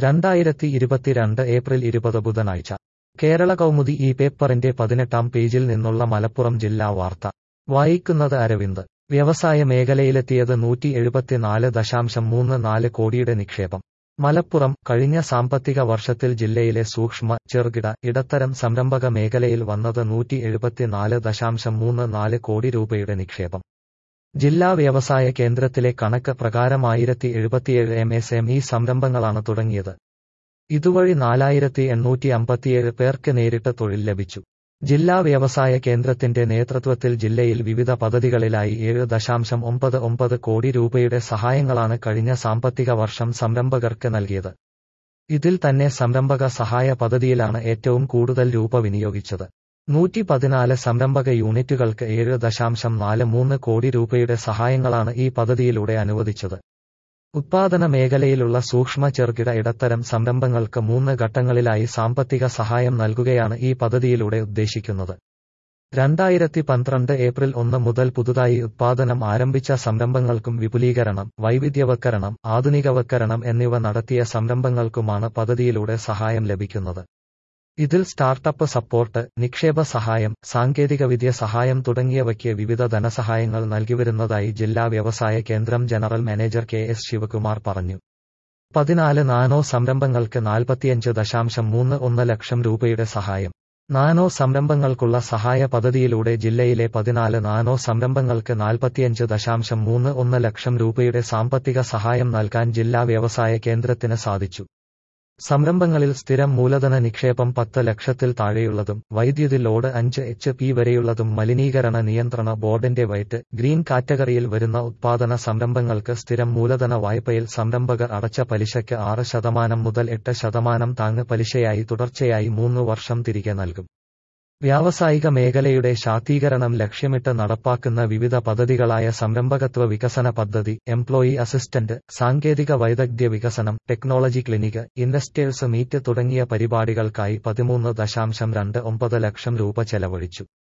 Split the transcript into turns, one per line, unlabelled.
രണ്ടായിരത്തി ഇരുപത്തിരണ്ട് ഏപ്രിൽ ഇരുപത് ബുധനാഴ്ച കേരള കൗമുദി ഈ പേപ്പറിന്റെ പതിനെട്ടാം പേജിൽ നിന്നുള്ള മലപ്പുറം ജില്ലാ വാർത്ത വായിക്കുന്നത് അരവിന്ദ് വ്യവസായ മേഖലയിലെത്തിയത് നൂറ്റി എഴുപത്തിനാല് ദശാംശം മൂന്ന് നാല് കോടിയുടെ നിക്ഷേപം മലപ്പുറം കഴിഞ്ഞ സാമ്പത്തിക വർഷത്തിൽ ജില്ലയിലെ സൂക്ഷ്മ ചെറുകിട ഇടത്തരം സംരംഭക മേഖലയിൽ വന്നത് നൂറ്റി എഴുപത്തിനാല് ദശാംശം മൂന്ന് നാല് കോടി രൂപയുടെ നിക്ഷേപം ജില്ലാ വ്യവസായ കേന്ദ്രത്തിലെ കണക്ക് പ്രകാരം ആയിരത്തി എഴുപത്തിയേഴ് എം എസ് എം ഇ സംരംഭങ്ങളാണ് തുടങ്ങിയത് ഇതുവഴി നാലായിരത്തി എണ്ണൂറ്റി അമ്പത്തിയേഴ് പേർക്ക് നേരിട്ട് തൊഴിൽ ലഭിച്ചു ജില്ലാ വ്യവസായ കേന്ദ്രത്തിന്റെ നേതൃത്വത്തിൽ ജില്ലയിൽ വിവിധ പദ്ധതികളിലായി ഏഴ് ദശാംശം ഒമ്പത് ഒമ്പത് കോടി രൂപയുടെ സഹായങ്ങളാണ് കഴിഞ്ഞ സാമ്പത്തിക വർഷം സംരംഭകർക്ക് നൽകിയത് ഇതിൽ തന്നെ സംരംഭക സഹായ പദ്ധതിയിലാണ് ഏറ്റവും കൂടുതൽ രൂപ വിനിയോഗിച്ചത് നൂറ്റി പതിനാല് സംരംഭക യൂണിറ്റുകൾക്ക് ഏഴ് ദശാംശം നാല് മൂന്ന് കോടി രൂപയുടെ സഹായങ്ങളാണ് ഈ പദ്ധതിയിലൂടെ അനുവദിച്ചത് ഉത്പാദന മേഖലയിലുള്ള സൂക്ഷ്മ ചെറുകിട ഇടത്തരം സംരംഭങ്ങൾക്ക് മൂന്ന് ഘട്ടങ്ങളിലായി സാമ്പത്തിക സഹായം നൽകുകയാണ് ഈ പദ്ധതിയിലൂടെ ഉദ്ദേശിക്കുന്നത് രണ്ടായിരത്തി പന്ത്രണ്ട് ഏപ്രിൽ ഒന്ന് മുതൽ പുതുതായി ഉത്പാദനം ആരംഭിച്ച സംരംഭങ്ങൾക്കും വിപുലീകരണം വൈവിധ്യവൽക്കരണം ആധുനികവൽക്കരണം എന്നിവ നടത്തിയ സംരംഭങ്ങൾക്കുമാണ് പദ്ധതിയിലൂടെ സഹായം ലഭിക്കുന്നത് ഇതിൽ സ്റ്റാർട്ടപ്പ് സപ്പോർട്ട് നിക്ഷേപ സഹായം സാങ്കേതികവിദ്യ സഹായം തുടങ്ങിയവയ്ക്ക് വിവിധ ധനസഹായങ്ങൾ നൽകിവരുന്നതായി ജില്ലാ വ്യവസായ കേന്ദ്രം general manager K S Sivakumar പറഞ്ഞു പതിനാല് നാനോ സംരംഭങ്ങൾക്ക് നാൽപ്പത്തിയഞ്ച് ദശാംശം മൂന്ന് ഒന്ന് ലക്ഷം രൂപയുടെ സഹായം നാനോ സംരംഭങ്ങൾക്കുള്ള സഹായ പദ്ധതിയിലൂടെ ജില്ലയിലെ പതിനാല് നാനോ സംരംഭങ്ങൾക്ക് നാൽപ്പത്തിയഞ്ച് ദശാംശം മൂന്ന് ഒന്ന് ലക്ഷം രൂപയുടെ സാമ്പത്തിക സഹായം നൽകാൻ ജില്ലാ വ്യവസായ കേന്ദ്രത്തിന് സാധിച്ചു സംരംഭങ്ങളിൽ സ്ഥിരം മൂലധന നിക്ഷേപം പത്ത് ലക്ഷത്തിൽ താഴെയുള്ളതും വൈദ്യുതി ലോഡ് അഞ്ച് എച്ച് പി വരെയുള്ളതും മലിനീകരണ നിയന്ത്രണ ബോർഡിന്റെ വൈറ്റ് ഗ്രീൻ കാറ്റഗറിയിൽ വരുന്ന ഉത്പാദന സംരംഭങ്ങൾക്ക് സ്ഥിരം മൂലധന വായ്പയിൽ സംരംഭകർ അടച്ച പലിശയ്ക്ക് ആറ് ശതമാനം മുതൽ എട്ട് ശതമാനം താങ്ങ് പലിശയായി തുടർച്ചയായി മൂന്ന് വർഷം തിരികെ നൽകും വ്യാവസായിക മേഖലയുടെ ശാക്തീകരണം ലക്ഷ്യമിട്ട് നടപ്പാക്കുന്ന വിവിധ പദ്ധതികളായ സംരംഭകത്വ വികസന പദ്ധതി എംപ്ലോയി അസിസ്റ്റന്റ് സാങ്കേതിക വൈദഗ്ധ്യ വികസനം ടെക്നോളജി ക്ലിനിക് ഇൻവെസ്റ്റേഴ്സ് മീറ്റ് തുടങ്ങിയ പരിപാടികൾക്കായി പതിമൂന്ന് ദശാംശം രണ്ട് ഒമ്പത് ലക്ഷം രൂപ ചെലവഴിച്ചു